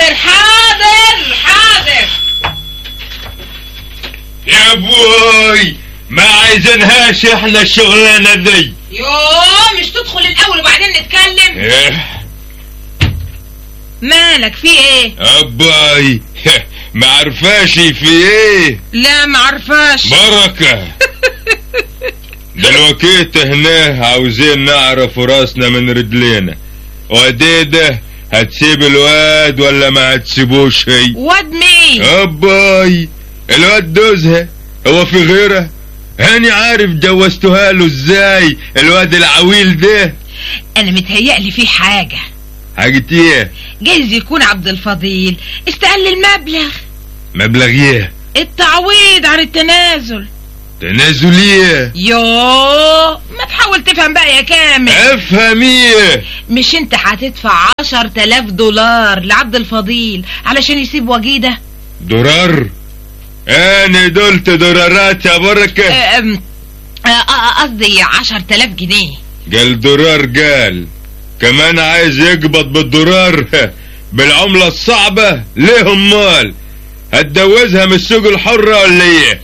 حاضر حاضر حاضر يا ابوي ما عايزينهاش احنا الشغلانه دي يوه مش تدخل الاول وبعدين نتكلم إيه، مالك في ايه اباي ما عرفاش في ايه لا معرفاش بركه دلوقتي هنا عاوزين نعرف راسنا من رجلينا وديده هتسيب الواد ولا ما هتسيبوش هي واد مين اباي الواد دوزها هو في غيره هاني عارف جوزتها له ازاي الواد العويل ده انا متهيألي في حاجة حاجة ايه جايز يكون عبد الفضيل استقل المبلغ مبلغ ايه التعويض عن التنازل تنازلية يوه ما تحاول تفهم بقى يا كامل افهم ايه مش انت هتدفع عشر تلاف دولار لعبد الفضيل علشان يسيب وجيده درار انا دولت درارات يا بركة أم، آه، آه، قصدي عشر تلاف جنيه قال درار قال كمان عايز يقبض بالدولار بالعملة الصعبة ليه امال هتجوزها من السوق الحرة ولا ايه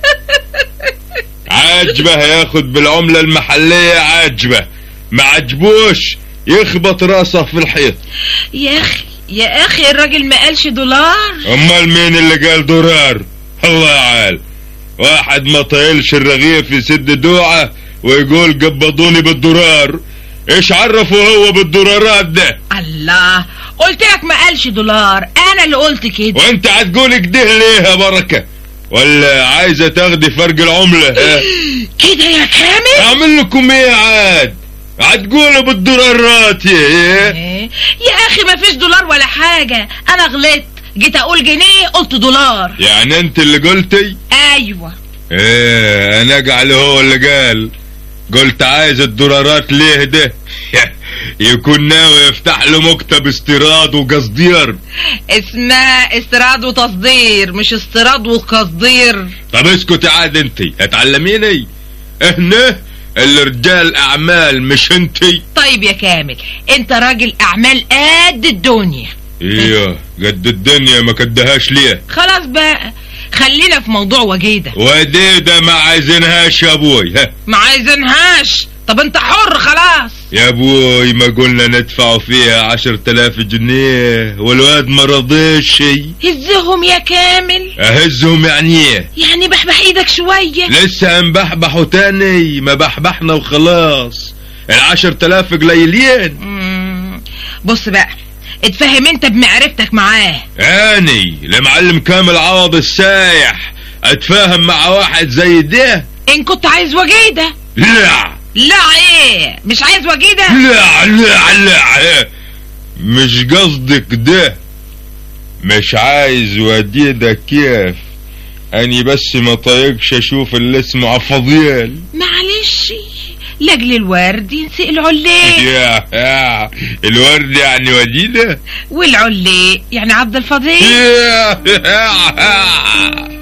عاجبه ياخد بالعملة المحلية عاجبه ما عجبوش يخبط راسه في الحيط يا اخي يا اخي الراجل ما قالش دولار امال مين اللي قال دولار الله عال واحد ما طيلش الرغيف يسد دوعة ويقول قبضوني بالدولار ايش عرفه هو بالدولارات ده الله قلت لك ما قالش دولار انا اللي قلت كده وانت هتقول كده ليه يا بركة ولا عايزة تاخدي فرق العملة ها؟ كده يا كامل اعمل لكم ايه عاد هتقولوا بالدولارات يا إيه؟ يا اخي ما فيش دولار ولا حاجة انا غلطت جيت اقول جنيه قلت دولار يعني انت اللي قلتي ايوه ايه انا اجعل هو اللي قال قلت عايز الدولارات ليه ده يكون ناوي يفتح له مكتب استيراد وقصدير اسمها استيراد وتصدير مش استيراد وقصدير طب اسكت عاد انت هتعلميني هنا الرجال اعمال مش انتي طيب يا كامل انت راجل اعمال قد الدنيا ايوه قد الدنيا ما كدهاش ليه خلاص بقى خلينا في موضوع وجيده ودي ده ما عايزينهاش يا ابوي ها ما عايزينهاش طب انت حر خلاص يا ابوي ما قلنا ندفعوا فيها عشر تلاف جنيه والواد ما رضيش هزهم يا كامل اهزهم يعني ايه يعني بحبح ايدك شوية لسه هنبحبحوا تاني ما بحبحنا وخلاص العشر تلاف قليلين مم. بص بقى اتفهم انت بمعرفتك معاه اني لمعلم كامل عوض السايح اتفاهم مع واحد زي ده ان كنت عايز وجيدة لا لا ايه مش عايز وجيدة لا لا لا مش قصدك ده مش عايز وديدة كيف اني بس ما طايقش اشوف اللي اسمه عفضيال معلش لاجل الورد ينسق العليه يا يا الورد يعني وديدة والعليه يعني عبد الفضيل يا